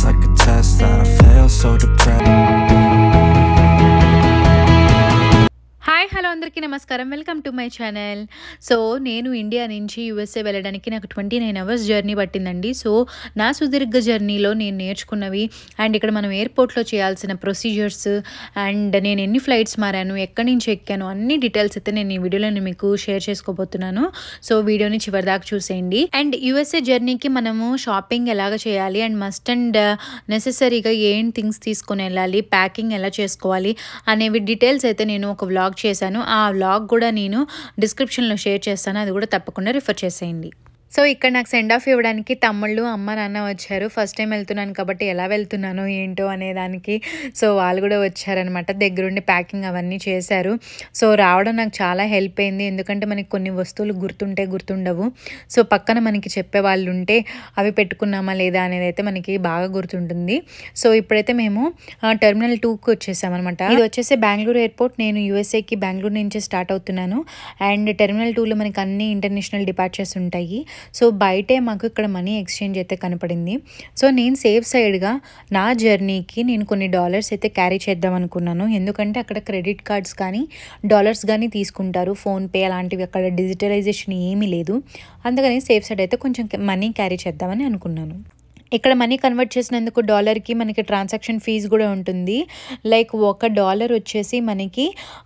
like a test that I fail, so depressed. Hi hello అందరికీ నమస్కారం welcome to my channel so నేను India నుంచి USA వెళ్ళడానికి నాకు ట్వంటీ నైన్ అవర్స్ జర్నీ పట్టిందండి సో నా సుదీర్ఘ జర్నీలో నేను నేర్చుకున్నవి అండ్ ఇక్కడ మనం ఎయిర్పోర్ట్లో చేయాల్సిన ప్రొసీజర్స్ అండ్ నేను ఎన్ని ఫ్లైట్స్ మారాను ఎక్కడి నుంచి ఎక్కాను అన్ని డీటెయిల్స్ అయితే నేను ఈ వీడియోలో నేను మీకు షేర్ చేసుకోబోతున్నాను సో వీడియోని చివరిదాకా చూసేయండి అండ్ యూఎస్ఏ జర్నీకి మనము షాపింగ్ ఎలాగ చేయాలి అండ్ మస్ట్ అండ్ నెససరీగా ఏం థింగ్స్ తీసుకొని వెళ్ళాలి ప్యాకింగ్ ఎలా చేసుకోవాలి అనేవి డీటెయిల్స్ అయితే నేను ఒక వ్లాగ్ చేశాను ఆ వ్లాగ్ కూడా నేను డిస్క్రిప్షన్లో షేర్ చేస్తాను అది కూడా తప్పకుండా రిఫర్ చేసేయండి సో ఇక్కడ నాకు సెండ్ ఆఫ్ ఇవ్వడానికి తమ్ముళ్ళు అమ్మ నాన్న వచ్చారు ఫస్ట్ టైం వెళ్తున్నాను కాబట్టి ఎలా వెళ్తున్నానో ఏంటో అనే దానికి సో వాళ్ళు కూడా వచ్చారనమాట దగ్గరుండి ప్యాకింగ్ అవన్నీ చేశారు సో రావడం నాకు చాలా హెల్ప్ అయింది ఎందుకంటే మనకి కొన్ని వస్తువులు గుర్తుంటే గుర్తుండవు సో పక్కన మనకి చెప్పే వాళ్ళు ఉంటే అవి పెట్టుకున్నామా లేదా అనేది అయితే మనకి బాగా గుర్తుంటుంది సో ఇప్పుడైతే మేము ఆ, టెర్మినల్ టూకి వచ్చేసామన్నమాట ఇది వచ్చేసి బెంగళూరు ఎయిర్పోర్ట్ నేను యూఎస్ఏకి బెంగళూరు నుంచి స్టార్ట్ అవుతున్నాను అండ్ టెర్మినల్ టూలో మనకి అన్ని ఇంటర్నేషనల్ డిపార్చర్స్ ఉంటాయి సో బయటే మాకు ఇక్కడ మనీ ఎక్స్చేంజ్ అయితే కనపడింది సో నేను సేఫ్ సైడ్గా నా జర్నీకి నేను కొన్ని డాలర్స్ అయితే క్యారీ చేద్దాం అనుకున్నాను ఎందుకంటే అక్కడ క్రెడిట్ కార్డ్స్ కానీ డాలర్స్ కానీ తీసుకుంటారు ఫోన్పే అలాంటివి అక్కడ డిజిటలైజేషన్ ఏమీ లేదు అందుకని సేఫ్ సైడ్ అయితే కొంచెం మనీ క్యారీ చేద్దామని అనుకున్నాను ఇక్కడ మనీ కన్వర్ట్ చేసినందుకు డాలర్కి మనకి ట్రాన్సాక్షన్ ఫీజు కూడా ఉంటుంది లైక్ ఒక డాలర్ వచ్చేసి మనకి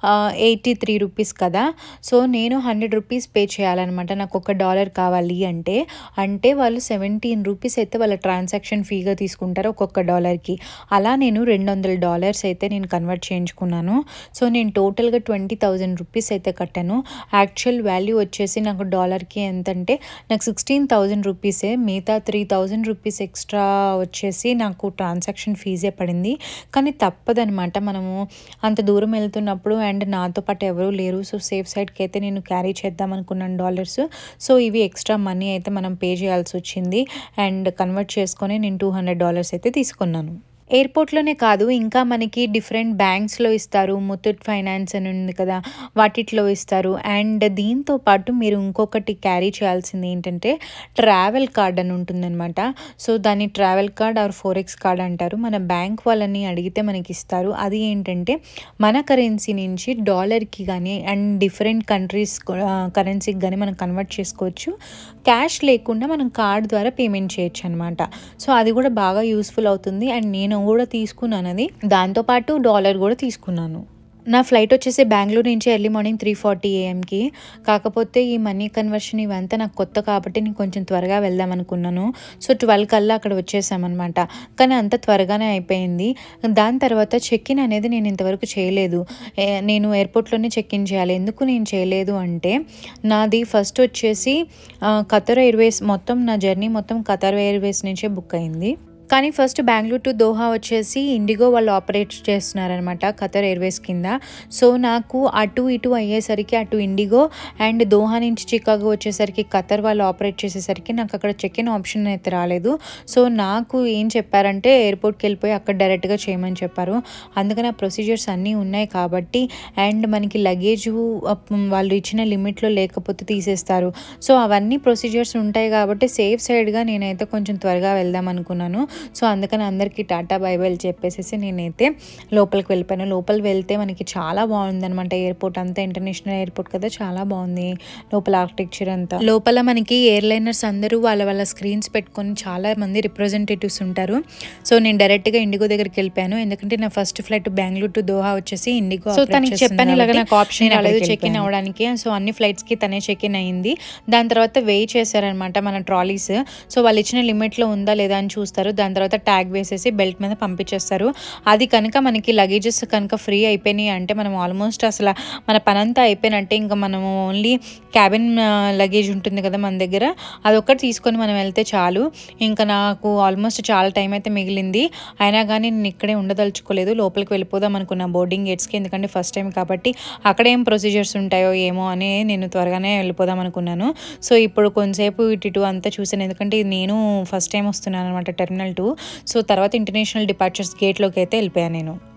ఎయిటీ త్రీ రూపీస్ కదా సో నేను హండ్రెడ్ రూపీస్ పే చేయాలన్నమాట నాకు ఒక డాలర్ కావాలి అంటే అంటే వాళ్ళు సెవెంటీన్ రూపీస్ అయితే వాళ్ళ ట్రాన్సాక్షన్ ఫీగా తీసుకుంటారు ఒక్కొక్క డాలర్కి అలా నేను రెండు వందల డాలర్స్ అయితే నేను కన్వర్ట్ చేయించుకున్నాను సో నేను టోటల్గా ట్వంటీ థౌజండ్ రూపీస్ అయితే కట్టాను యాక్చువల్ వాల్యూ వచ్చేసి నాకు డాలర్కి ఎంత అంటే నాకు సిక్స్టీన్ థౌజండ్ రూపీసే మిగతా త్రీ థౌజండ్ రూపీస్ ఎక్స్ట్రా వచ్చేసి నాకు ట్రాన్సాక్షన్ ఫీజే పడింది కానీ తప్పదనమాట మనము అంత దూరం వెళ్తున్నప్పుడు అండ్ నాతో పాటు ఎవరూ లేరు సో సేఫ్ సైడ్కి అయితే నేను క్యారీ చేద్దాం అనుకున్నాను డాలర్స్ సో ఇవి ఎక్స్ట్రా మనీ అయితే మనం పే చేయాల్సి వచ్చింది అండ్ కన్వర్ట్ చేసుకొని నేను టూ హండ్రెడ్ డాలర్స్ అయితే తీసుకున్నాను ఎయిర్పోర్ట్లోనే కాదు ఇంకా మనకి డిఫరెంట్ బ్యాంక్స్లో ఇస్తారు ముత్తూట్ ఫైనాన్స్ అని ఉంది కదా వాటిట్లో ఇస్తారు అండ్ దీంతో పాటు మీరు ఇంకొకటి క్యారీ చేయాల్సింది ఏంటంటే ట్రావెల్ కార్డ్ అని ఉంటుందన్నమాట సో దాన్ని travel card or forex card అంటారు మన బ్యాంక్ వాళ్ళని అడిగితే మనకి ఇస్తారు అది ఏంటంటే మన కరెన్సీ నుంచి డాలర్కి కానీ అండ్ డిఫరెంట్ కంట్రీస్ కరెన్సీకి కానీ మనం కన్వర్ట్ చేసుకోవచ్చు క్యాష్ లేకుండా మనం కార్డ్ ద్వారా పేమెంట్ చేయొచ్చు అనమాట సో అది కూడా బాగా యూస్ఫుల్ అవుతుంది అండ్ నేను కూడా తీసుకున్నాను అది దాంతోపాటు డాలర్ కూడా తీసుకున్నాను నా ఫ్లైట్ వచ్చేసి బెంగళూరు నుంచి ఎర్లీ మార్నింగ్ త్రీ ఫార్టీ ఏఎంకి కాకపోతే ఈ మనీ కన్వర్షన్ ఇవంతా నాకు కొత్త కాబట్టి నేను కొంచెం త్వరగా వెళ్దాం అనుకున్నాను సో ట్వెల్వ్ కల్లా అక్కడ వచ్చేసామన్నమాట కానీ అంత త్వరగానే అయిపోయింది దాని తర్వాత చెక్ ఇన్ అనేది నేను ఇంతవరకు చేయలేదు ఏ- నేను ఎయిర్పోర్ట్లోనే చెక్ ఇన్ చేయాలి ఎందుకు నేను చేయలేదు అంటే నాది ఫస్ట్ వచ్చేసి ఆ, ఖతర్ ఎయిర్వేస్ మొత్తం నా జర్నీ మొత్తం ఖతర్ ఎయిర్వేస్ నుంచే బుక్ అయింది కానీ ఫస్ట్ బెంగళూరు టు దోహా వచ్చేసి ఇండిగో వాళ్ళు ఆపరేట్ చేస్తున్నారనమాట ఖతర్ ఎయిర్వేస్ కింద సో నాకు అటు ఇటు అయ్యేసరికి అటు ఇండిగో అండ్ దోహా నుంచి చికాగో వచ్చేసరికి ఖతర్ వాళ్ళు ఆపరేట్ చేసేసరికి నాకు అక్కడ చెక్ ఇన్ ఆప్షన్ అయితే రాలేదు సో నాకు ఏం చెప్పారంటే ఎయిర్పోర్ట్కి వెళ్ళిపోయి అక్కడ డైరెక్ట్గా చేయమని చెప్పారు అందుకని ఆ ప్రొసీజర్స్ అన్నీ ఉన్నాయి కాబట్టి అండ్ మనకి లగేజ్ వాళ్ళు ఇచ్చిన లిమిట్లో లేకపోతే తీసేస్తారు సో అవన్నీ ప్రొసీజర్స్ ఉంటాయి కాబట్టి సేఫ్ సైడ్గా నేనైతే కొంచెం త్వరగా వెళ్దాం అనుకున్నాను సో అందుకని అందరికీ టాటా బై బై చెప్పేసేసి నేనైతే లోపలికి వెళ్ళిపోయాను లోపల వెళ్తే మనకి చాలా బాగుంది అనమాట ఎయిర్పోర్ట్ అంతా ఇంటర్నేషనల్ ఎయిర్పోర్ట్ కదా చాలా బాగుంది లోపల ఆర్కిటెక్చర్ అంతా లోపల మనకి ఎయిర్లైనర్స్ అందరూ వాళ్ళ వాళ్ళ స్క్రీన్స్ పెట్టుకొని చాలా మంది రిప్రజెంటేటివ్స్ ఉంటారు సో నేను డైరెక్ట్గా ఇండిగో దగ్గరికి వెళ్ళిపోయాను ఎందుకంటే నా first flight Bengaluru to Doha వచ్చేసి ఇండిగో సో తనకి చెప్పాను ఇలాగ నాకు ఆప్షన్ రాలేదు చెక్ ఇన్ అవ్వడానికి సో అన్ని ఫ్లైట్స్కి తనే చెక్ ఇన్ అయ్యింది దాని తర్వాత వెయి చేశారనమాట మన ట్రాలీస్ సో వాళ్ళు ఇచ్చిన లిమిట్లో ఉందా లేదా అని చూస్తారు దాని తర్వాత ట్యాగ్ వేసేసి బెల్ట్ మీద పంపించేస్తారు అది కనుక మనకి లగేజెస్ కనుక ఫ్రీ అయిపోయినాయి అంటే మనం ఆల్మోస్ట్ అసలు మన పనంతా అయిపోయినట్టే ఇంకా మనము ఓన్లీ క్యాబిన్ లగేజ్ ఉంటుంది కదా మన దగ్గర అదొక్కటి తీసుకొని మనం వెళ్తే చాలు ఇంకా నాకు ఆల్మోస్ట్ చాలా టైం అయితే మిగిలింది అయినా కానీ నేను ఇక్కడే ఉండదలుచుకోలేదు లోపలికి వెళ్ళిపోదాం అనుకున్నా బోర్డింగ్ గేట్స్కి ఎందుకంటే ఫస్ట్ టైం కాబట్టి అక్కడ ఏం ప్రొసీజర్స్ ఉంటాయో ఏమో అని నేను త్వరగానే వెళ్ళిపోదాం అనుకున్నాను సో ఇప్పుడు కొంతసేపు ఇటు ఇటు అంతా చూసాను ఎందుకంటే ఇది నేను ఫస్ట్ టైం వస్తున్నాను అనమాట టెర్మినల్ టూ సో తర్వాత ఇంటర్నేషనల్ డిపార్చర్స్ గేట్లోకి అయితే వెళ్ళిపోయాను నేను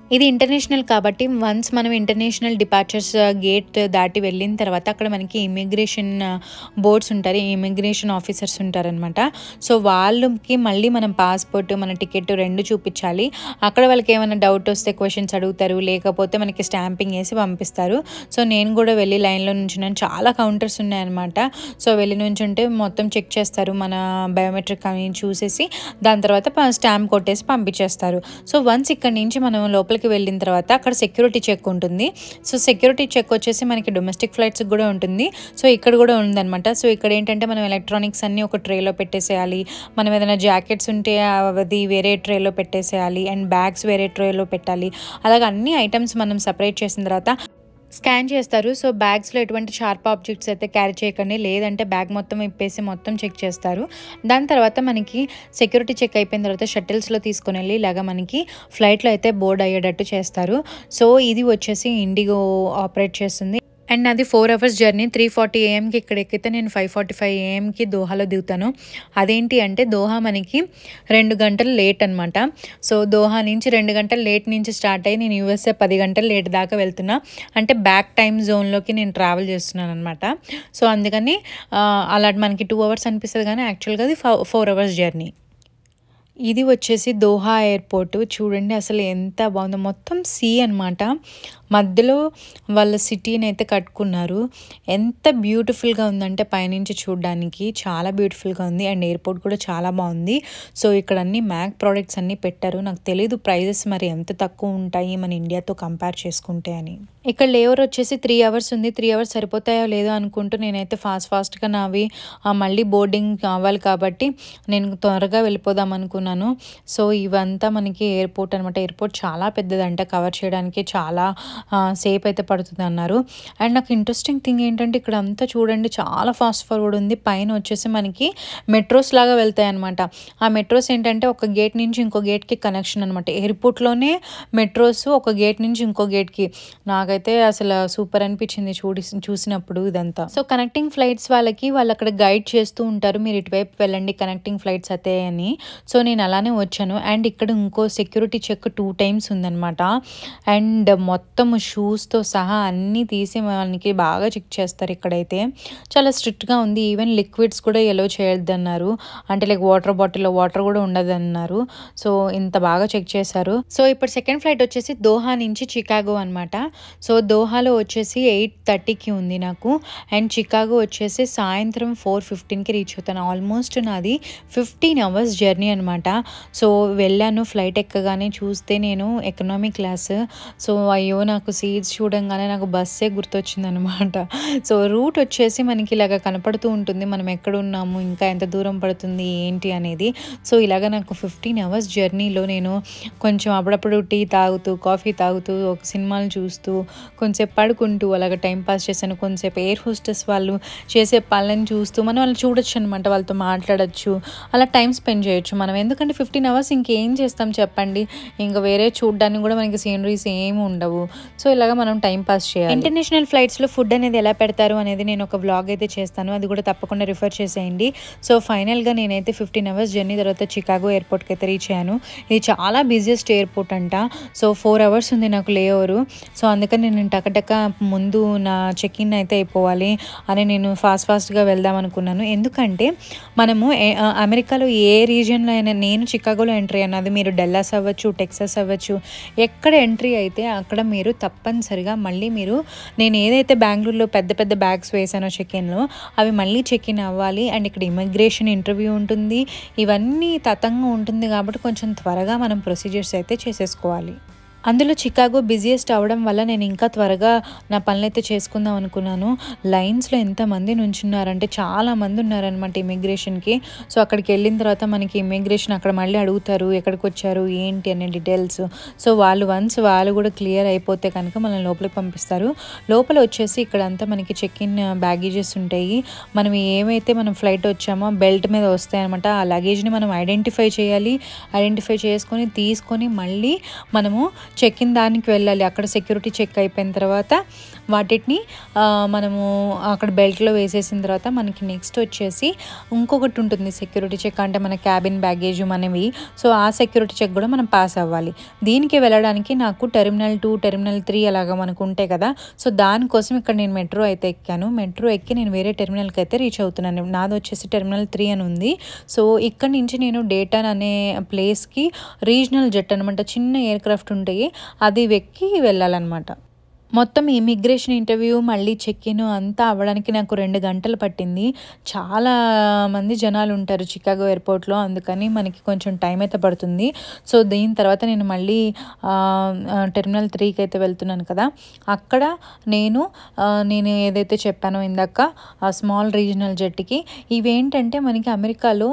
ఇది ఇంటర్నేషనల్ కాబట్టి వన్స్ మనం ఇంటర్నేషనల్ డిపార్చర్స్ గేట్ దాటి వెళ్ళిన తర్వాత అక్కడ మనకి ఇమిగ్రేషన్ బోర్డ్స్ ఉంటారు ఇమిగ్రేషన్ ఆఫీసర్స్ ఉంటారనమాట సో వాళ్ళకి మళ్ళీ మనం పాస్పోర్ట్ మన టికెట్ రెండు చూపించాలి అక్కడ వాళ్ళకి ఏమైనా డౌట్ వస్తే క్వశ్చన్స్ అడుగుతారు లేకపోతే మనకి స్టాంపింగ్ వేసి పంపిస్తారు సో నేను కూడా వెళ్ళి లైన్లో నుంచున్నాను చాలా కౌంటర్స్ ఉన్నాయన్నమాట సో వెళ్ళి నుంచుంటే మొత్తం చెక్ చేస్తారు మన బయోమెట్రిక్ అని చూసేసి దాని తర్వాత స్టాంప్ కొట్టేసి పంపించేస్తారు సో వన్స్ ఇక్కడ నుంచి మనం లోపలికి వెళ్ళిన తర్వాత అక్కడ సెక్యూరిటీ చెక్ ఉంటుంది సో సెక్యూరిటీ చెక్ వచ్చేసి మనకి డొమెస్టిక్ ఫ్లైట్స్కి కూడా ఉంటుంది సో ఇక్కడ కూడా ఉందన్నమాట సో ఇక్కడ ఏంటంటే మనం ఎలక్ట్రానిక్స్ అన్నీ ఒక ట్రేలో పెట్టేసేయాలి మనం ఏదైనా జాకెట్స్ ఉంటే అది వేరే ట్రేలో పెట్టేసేయాలి అండ్ బ్యాగ్స్ వేరే ట్రేలో పెట్టాలి అలాగే అన్ని ఐటమ్స్ మనం సపరేట్ చేసిన తర్వాత స్కాన్ చేస్తారు సో బ్యాగ్స్లో ఎటువంటి షార్ప్ ఆబ్జెక్ట్స్ అయితే క్యారీ చేయకండి లేదంటే బ్యాగ్ మొత్తం ఇప్పేసి మొత్తం చెక్ చేస్తారు దాని తర్వాత మనకి సెక్యూరిటీ చెక్ అయిపోయిన తర్వాత షటిల్స్లో తీసుకొని వెళ్ళి ఇలాగా మనకి ఫ్లైట్లో అయితే బోర్డ్ అయ్యేటట్టు చేస్తారు సో ఇది వచ్చేసి ఇండిగో ఆపరేట్ చేస్తుంది అండ్ నాది four hours journey three forty ఏఎంకి ఇక్కడ ఎక్కితే నేను ఫైవ్ ఫార్టీ ఫైవ్ ఏఎంకి దోహాలో దిగుతాను అదేంటి అంటే దోహా మనకి రెండు గంటలు లేట్ అనమాట సో దోహా నుంచి రెండు గంటలు లేట్ నుంచి స్టార్ట్ అయ్యి నేను యూఎస్ఏ పది గంటలు లేట్ దాకా వెళ్తున్నా అంటే బ్యాక్ టైం జోన్లోకి నేను ట్రావెల్ చేస్తున్నాను అనమాట సో అందుకని ఆ, అలా మనకి టూ అవర్స్ అనిపిస్తుంది కానీ యాక్చువల్గా అది ఫోర్ అవర్స్ జర్నీ ఇది వచ్చేసి దోహా ఎయిర్పోర్ట్ చూడండి అసలు ఎంత బాగుందో మొత్తం సీ అనమాట మధ్యలో వాళ్ళ సిటీని అయితే కట్టుకున్నారు ఎంత బ్యూటిఫుల్గా ఉందంటే పైనుంచి చూడడానికి చాలా బ్యూటిఫుల్గా ఉంది అండ్ ఎయిర్పోర్ట్ కూడా చాలా బాగుంది సో ఇక్కడ అన్ని మ్యాక్ ప్రోడక్ట్స్ అన్నీ పెట్టారు నాకు తెలీదు ప్రైజెస్ మరి ఎంత తక్కువ ఉంటాయి మన ఇండియాతో కంపేర్ చేసుకుంటే అని ఇక్కడ లేవర్ వచ్చేసి త్రీ అవర్స్ ఉంది త్రీ అవర్స్ సరిపోతాయో లేదో అనుకుంటూ నేనైతే ఫాస్ట్ ఫాస్ట్గా నావి ఆ, మళ్ళీ బోర్డింగ్ కావాలి కాబట్టి నేను త్వరగా వెళ్ళిపోదాం అనుకున్నాను సో ఇవంతా మనకి ఎయిర్పోర్ట్ అనమాట ఎయిర్పోర్ట్ చాలా పెద్దదంట కవర్ చేయడానికి చాలా ఆ, సేపు అయితే పడుతుంది అన్నారు అండ్ నాకు ఇంట్రెస్టింగ్ థింగ్ ఏంటంటే ఇక్కడ అంతా చూడండి చాలా ఫాస్ట్ ఫార్వర్డ్ ఉంది పైన వచ్చేసి మనకి మెట్రోస్ లాగా వెళ్తాయి అనమాట ఆ మెట్రోస్ ఏంటంటే ఒక గేట్ నుంచి ఇంకో గేట్కి కనెక్షన్ అనమాట ఎయిర్పోర్ట్లోనే మెట్రోస్ ఒక గేట్ నుంచి ఇంకో గేట్కి నాకైతే అసలు సూపర్ అనిపించింది చూడి చూసినప్పుడు ఇదంతా సో కనెక్టింగ్ ఫ్లైట్స్ వాళ్ళకి వాళ్ళు అక్కడ గైడ్ చేస్తూ ఉంటారు మీరు ఇటువైపు వెళ్ళండి కనెక్టింగ్ ఫ్లైట్స్ అయితే అని సో నేను అలానే వచ్చాను అండ్ ఇక్కడ ఇంకో సెక్యూరిటీ చెక్ టూ టైమ్స్ ఉందన్నమాట అండ్ మొత్తం షూస్తో సహా అన్నీ తీసి మనకి బాగా చెక్ చేస్తారు ఇక్కడైతే చాలా స్ట్రిక్ట్గా ఉంది ఈవెన్ లిక్విడ్స్ కూడా ఎలో చేయొద్దన్నారు అంటే లైక్ వాటర్ బాటిల్లో వాటర్ కూడా ఉండదన్నారు సో ఇంత బాగా చెక్ చేశారు సో ఇప్పుడు సెకండ్ ఫ్లైట్ వచ్చేసి దోహా నుంచి చికాగో అనమాట సో దోహాలో వచ్చేసి ఎయిట్ థర్టీకి ఉంది నాకు అండ్ చికాగో వచ్చేసి సాయంత్రం ఫోర్ ఫిఫ్టీన్కి రీచ్ అవుతాను ఆల్మోస్ట్ నాది ఫిఫ్టీన్ అవర్స్ జర్నీ అనమాట సో వెళ్ళాను ఫ్లైట్ ఎక్కగానే చూస్తే నేను ఎకనామీ క్లాస్ సో అయ్యో నాకు సీట్స్ చూడంగానే నాకు బస్సే గుర్తొచ్చింది అనమాట సో రూట్ వచ్చేసి మనకి ఇలాగ కనపడుతూ ఉంటుంది మనం ఎక్కడ ఉన్నాము ఇంకా ఎంత దూరం పడుతుంది ఏంటి అనేది సో ఇలాగ నాకు ఫిఫ్టీన్ అవర్స్ జర్నీలో నేను కొంచెం అప్పుడప్పుడు టీ తాగుతూ కాఫీ తాగుతూ ఒక సినిమాలు చూస్తూ కొంచెంసేపు పడుకుంటూ అలాగ టైం పాస్ చేశాను కొంచెంసేపు ఎయిర్ హోస్టెస్ వాళ్ళు చేసే పనులను చూస్తూ మనం వాళ్ళు చూడొచ్చు అనమాట వాళ్ళతో మాట్లాడొచ్చు అలా టైం స్పెండ్ చేయొచ్చు మనం ఎందుకంటే ఫిఫ్టీన్ అవర్స్ ఇంకేం చేస్తాం చెప్పండి ఇంకా వేరే చూడడానికి కూడా మనకి సీనరీస్ ఏమి ఉండవు సో ఇలాగ మనం టైం పాస్ చేయాలి ఇంటర్నేషనల్ ఫ్లైట్స్లో ఫుడ్ అనేది ఎలా పెడతారు అనేది నేను ఒక వ్లాగ్ అయితే చేస్తాను అది కూడా తప్పకుండా రిఫర్ చేసేయండి సో ఫైనల్గా నేనైతే ఫిఫ్టీన్ అవర్స్ జర్నీ తర్వాత చికాగో ఎయిర్పోర్ట్కి అయితే రీచ్ అయ్యాను ఇది చాలా బిజియెస్ట్ ఎయిర్పోర్ట్ అంట సో ఫోర్ అవర్స్ ఉంది నాకు లేవరు సో అందుకని నేను టకటక ముందు నా చెక్ ఇన్ అయితే అయిపోవాలి అని నేను ఫాస్ట్ ఫాస్ట్గా వెళ్దాం అనుకున్నాను ఎందుకంటే మనము ఏ- ఆ, అమెరికాలో ఏ రీజియన్లో అయినా నేను చికాగోలో ఎంట్రీ అయ్యాను అది మీరు డెల్లాస్ అవ్వచ్చు టెక్సస్ అవ్వచ్చు ఎక్కడ ఎంట్రీ అయితే అక్కడ మీరు తప్పనిసరిగా మళ్ళీ మీరు నేను ఏదైతే బెంగళూరులో పెద్ద పెద్ద బ్యాగ్స్ వేసానో చెక్ ఇన్లో అవి మళ్ళీ చెక్ ఇన్ అవ్వాలి అండ్ ఇక్కడ ఇమిగ్రేషన్ ఇంటర్వ్యూ ఉంటుంది ఇవన్నీ తతంగా ఉంటుంది కాబట్టి కొంచెం త్వరగా మనం ప్రొసీజర్స్ అయితే చేసేసుకోవాలి అందులో చికాగో బిజియెస్ట్ అవడం వల్ల నేను ఇంకా త్వరగా నా పనులు అయితే చేసుకుందాం అనుకున్నాను లైన్స్లో ఎంతమంది నుంచున్నారంటే చాలా మంది ఉన్నారనమాట ఇమిగ్రేషన్కి సో అక్కడికి వెళ్ళిన తర్వాత మనకి ఇమిగ్రేషన్ అక్కడ మళ్ళీ అడుగుతారు ఎక్కడికి వచ్చారు ఏంటి అనే డీటెయిల్స్ సో వాళ్ళు వన్స్ వాళ్ళు కూడా క్లియర్ అయిపోతే కనుక మనల్ని లోపలికి పంపిస్తారు లోపల వచ్చేసి ఇక్కడ అంతా మనకి చెక్ ఇన్ బ్యాగేజెస్ ఉంటాయి మనం ఏమైతే మనం ఫ్లైట్ వచ్చామో బెల్ట్ మీద వస్తాయన్నమాట ఆ లగేజ్ని మనం ఐడెంటిఫై చేయాలి ఐడెంటిఫై చేసుకొని తీసుకొని మళ్ళీ మనము చెక్ ఇన్ దానికి వెళ్ళాలి అక్కడ సెక్యూరిటీ చెక్ అయిపోయిన తర్వాత వాటిని ఆ, మనము అక్కడ బెల్ట్లో వేసేసిన తర్వాత మనకి నెక్స్ట్ వచ్చేసి ఇంకొకటి ఉంటుంది సెక్యూరిటీ చెక్ అంటే మన క్యాబిన్ బ్యాగేజ్ మనవి సో ఆ సెక్యూరిటీ చెక్ కూడా మనం పాస్ అవ్వాలి దీనికి వెళ్ళడానికి నాకు టెర్మినల్ టూ టెర్మినల్ త్రీ అలాగా మనకు ఉంటాయి కదా సో దానికోసం ఇక్కడ నేను మెట్రో అయితే ఎక్కాను మెట్రో ఎక్కి నేను వేరే టెర్మినల్కి అయితే రీచ్ అవుతున్నాను నాది వచ్చేసి టెర్మినల్ త్రీ అని ఉంది సో ఇక్కడ నుంచి నేను డేటాన్ అనే ప్లేస్కి రీజనల్ జెట్ అనమాట చిన్న ఎయిర్ క్రాఫ్ట్ ఉంటాయి అది వెక్కి వెళ్ళాలన్నమాట మొత్తం ఇమిగ్రేషన్ ఇంటర్వ్యూ మళ్ళీ చెక్ ఇన్ అంతా అవ్వడానికి నాకు రెండు గంటలు పట్టింది చాలా మంది జనాలు ఉంటారు చికాగో ఎయిర్పోర్ట్లో అందుకని మనకి కొంచెం టైం అయితే పడుతుంది సో దీని తర్వాత నేను మళ్ళీ ఆ, ఆ, టెర్మినల్ త్రీకి అయితే వెళ్తున్నాను కదా అక్కడ నేను ఆ, నేను ఏదైతే చెప్పానో ఇందాక ఆ స్మాల్ రీజనల్ జెట్కి ఇవేంటంటే మనకి అమెరికాలో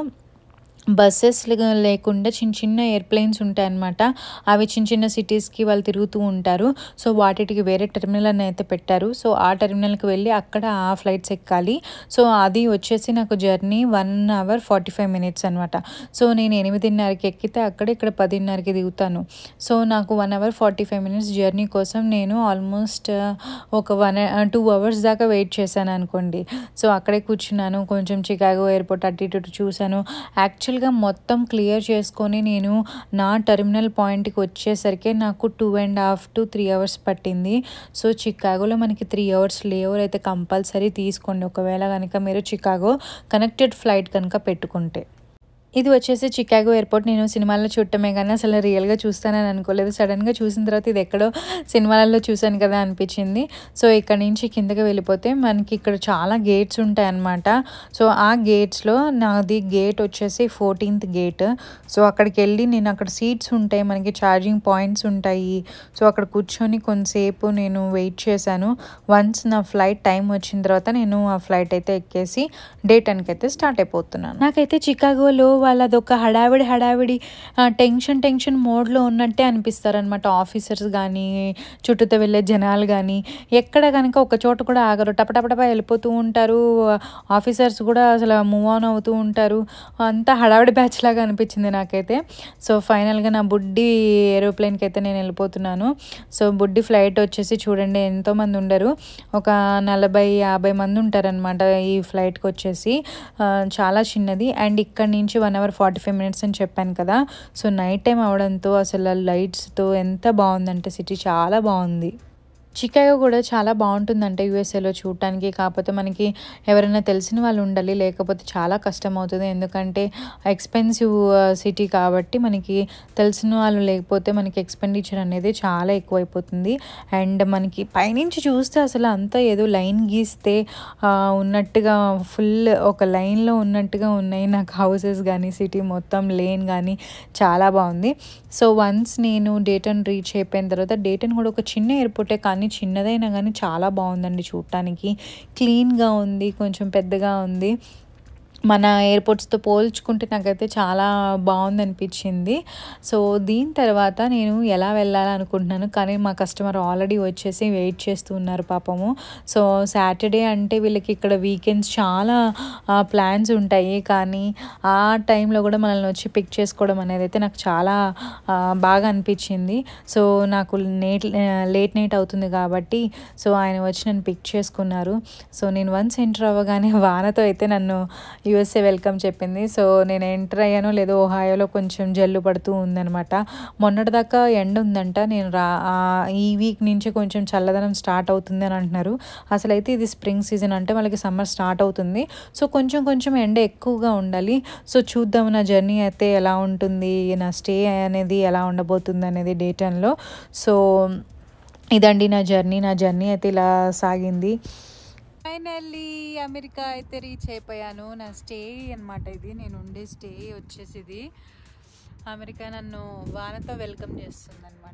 బస్సెస్ లేకుండా చిన్న చిన్న ఎయిర్ప్లేన్స్ ఉంటాయన్నమాట అవి చిన్న చిన్న సిటీస్కి వాళ్ళు తిరుగుతూ ఉంటారు సో వాటికి వేరే టెర్మినల్ అని అయితే పెట్టారు సో ఆ టెర్మినల్కి వెళ్ళి అక్కడ ఆ ఫ్లైట్స్ ఎక్కాలి సో అది వచ్చేసి నాకు journey one hour forty five minutes అనమాట సో నేను ఎనిమిదిన్నరకి ఎక్కితే అక్కడ ఇక్కడ పదిన్నరకి దిగుతాను సో నాకు one hour forty five minutes journey కోసం నేను ఆల్మోస్ట్ ఒక వన్ టూ అవర్స్ దాకా వెయిట్ చేశాను అనుకోండి సో అక్కడే కూర్చున్నాను కొంచెం చికాగో ఎయిర్పోర్ట్ అటు ఇటు ఇటు చూశాను యాక్చువల్గా మొత్తం క్లియర్ చేసుకొని నేను నా టెర్మినల్ పాయింట్కి వచ్చేసరికి నాకు two and half to three hours పట్టింది సో చికాగోలో మనకి త్రీ అవర్స్ లేవర్ అయితే కంపల్సరీ తీసుకోండి ఒకవేళ కనుక మీరు చికాగో కనెక్టెడ్ ఫ్లైట్ కనుక పెట్టుకుంటే ఇది వచ్చేసి చికాగో ఎయిర్పోర్ట్ నేను సినిమాల్లో చూడటమే కానీ అసలు రియల్గా చూస్తానని అనుకోలేదు సడన్గా చూసిన తర్వాత ఇది ఎక్కడో సినిమాలలో చూశాను కదా అనిపించింది సో ఇక్కడ నుంచి కిందకి వెళ్ళిపోతే మనకి ఇక్కడ చాలా గేట్స్ ఉంటాయి అన్నమాట సో ఆ గేట్స్లో నాది గేట్ వచ్చేసి ఫోర్టీన్త్ గేట్ సో అక్కడికి వెళ్ళి నేను అక్కడ సీట్స్ ఉంటాయి మనకి ఛార్జింగ్ పాయింట్స్ ఉంటాయి సో అక్కడ కూర్చొని కొంతసేపు నేను వెయిట్ చేశాను వన్స్ నా ఫ్లైట్ టైం వచ్చిన తర్వాత నేను ఆ ఫ్లైట్ అయితే ఎక్కేసి డే టెన్కి అయితే స్టార్ట్ అయిపోతున్నాను నాకైతే చికాగోలో వాళ్ళది ఒక హడావిడి హడావిడి ఆ, టెన్షన్ టెన్షన్ మోడ్లో ఉన్నట్టే అనిపిస్తారనమాట ఆఫీసర్స్ కానీ చుట్టూతో వెళ్ళే జనాలు కానీ ఎక్కడ కనుక ఒక చోట కూడా ఆగరు టపటపటప వెళ్ళిపోతూ ఉంటారు ఆఫీసర్స్ కూడా అసలు మూవ్ ఆన్ అవుతూ ఉంటారు అంతా హడావిడి బ్యాచ్ లాగా అనిపించింది నాకైతే సో ఫైనల్గా నా బుడ్డి ఏరోప్లేన్కి అయితే నేను వెళ్ళిపోతున్నాను సో బుడ్డి ఫ్లైట్ వచ్చేసి చూడండి ఎంతోమంది ఉండరు ఒక నలభై యాభై మంది ఉంటారనమాట ఈ ఫ్లైట్కి వచ్చేసి ఆ, చాలా చిన్నది అండ్ ఇక్కడ నుంచి one hour forty five minutes అని చెప్పాను కదా సో నైట్ టైం అవడంతో అసలు లైట్స్తో ఎంత బాగుందంటే సిటీ చాలా బాగుంది చికాగో కూడా చాలా బాగుంటుందంటే యూఎస్ఏలో చూడటానికి కాకపోతే మనకి ఎవరైనా తెలిసిన వాళ్ళు ఉండాలి లేకపోతే చాలా కష్టం అవుతుంది ఎందుకంటే ఎక్స్పెన్సివ్ సిటీ కాబట్టి మనకి తెలిసిన వాళ్ళు లేకపోతే మనకి ఎక్స్పెండిచర్ అనేది చాలా ఎక్కువైపోతుంది అండ్ మనకి పైనుంచి చూస్తే అసలు అంతా ఏదో లైన్ గీస్తే ఆ, ఉన్నట్టుగా ఫుల్ ఒక లైన్లో ఉన్నట్టుగా ఉన్నాయి నాకు హౌసెస్ కానీ సిటీ మొత్తం లేన్ కానీ చాలా బాగుంది సో వన్స్ నేను డేటన్ రీచ్ అయిపోయిన తర్వాత డేటన్ కూడా ఒక చిన్న ఎయిర్పోర్టే కానీ చిన్నదైనా కానీ చాలా బాగుందండి చూడటానికి క్లీన్గా ఉంది కొంచెం పెద్దగా ఉంది మన ఎయిర్పోర్ట్స్తో పోల్చుకుంటే నాకైతే చాలా బాగుంది అనిపించింది సో దీని తర్వాత నేను ఎలా వెళ్ళాలనుకుంటున్నాను కానీ మా కస్టమర్ ఆల్రెడీ వచ్చేసి వెయిట్ చేస్తూ ఉన్నారు పాపము సో సాటర్డే అంటే వీళ్ళకి ఇక్కడ వీకెండ్స్ చాలా ప్లాన్స్ ఉంటాయి కానీ ఆ టైంలో కూడా మనల్ని వచ్చి పిక్ చేసుకోవడం అనేది అయితే నాకు చాలా ఆ, బాగా అనిపించింది సో నాకు నేట్ లేట్ నైట్ అవుతుంది కాబట్టి సో ఆయన వచ్చి నన్ను పిక్ చేసుకున్నారు సో నేను వన్స్ ఎంటర్ అవ్వగానే వానతో అయితే నన్ను యూఎస్ఏ వెల్కమ్ చెప్పింది సో నేను ఎంటర్ అయ్యానో లేదో ఓహాయోలో కొంచెం జల్లు పడుతూ ఉందనమాట మొన్నటిదాకా ఎండ ఉందంట నేను రా ఆ, ఈ వీక్ నుంచి కొంచెం చల్లదనం స్టార్ట్ అవుతుంది అని అంటున్నారు అసలు అయితే ఇది స్ప్రింగ్ సీజన్ అంటే వాళ్ళకి సమ్మర్ స్టార్ట్ అవుతుంది సో కొంచెం కొంచెం ఎండ ఎక్కువగా ఉండాలి సో చూద్దాం నా జర్నీ అయితే ఎలా ఉంటుంది నా స్టే అనేది ఎలా ఉండబోతుంది అనేది డే టెన్లో సో ఇదండి నా జర్నీ నా జర్నీ అయితే ఇలా సాగింది ఫైనల్లీ అమెరికా అయితే రీచ్ అయిపోయాను నా స్టే అనమాట ఇది నేను ఉండే స్టే వచ్చేసి ఇది అమెరికా నన్ను వానతో వెల్కమ్ చేస్తుంది అనమాట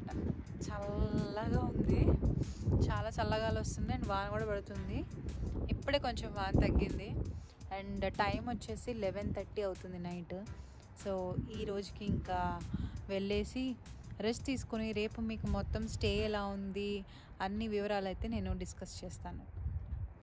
చల్లగా ఉంది చాలా చల్లగాలి వస్తుంది అండ్ వాన కూడా పడుతుంది ఇప్పుడే కొంచెం వాన తగ్గింది అండ్ టైం వచ్చేసి లెవెన్ థర్టీ అవుతుంది నైట్ సో ఈ రోజుకి ఇంకా వెళ్ళేసి రెస్ట్ తీసుకొని రేపు మీకు మొత్తం స్టే ఎలా ఉంది అన్ని వివరాలు అయితే నేను డిస్కస్ చేస్తాను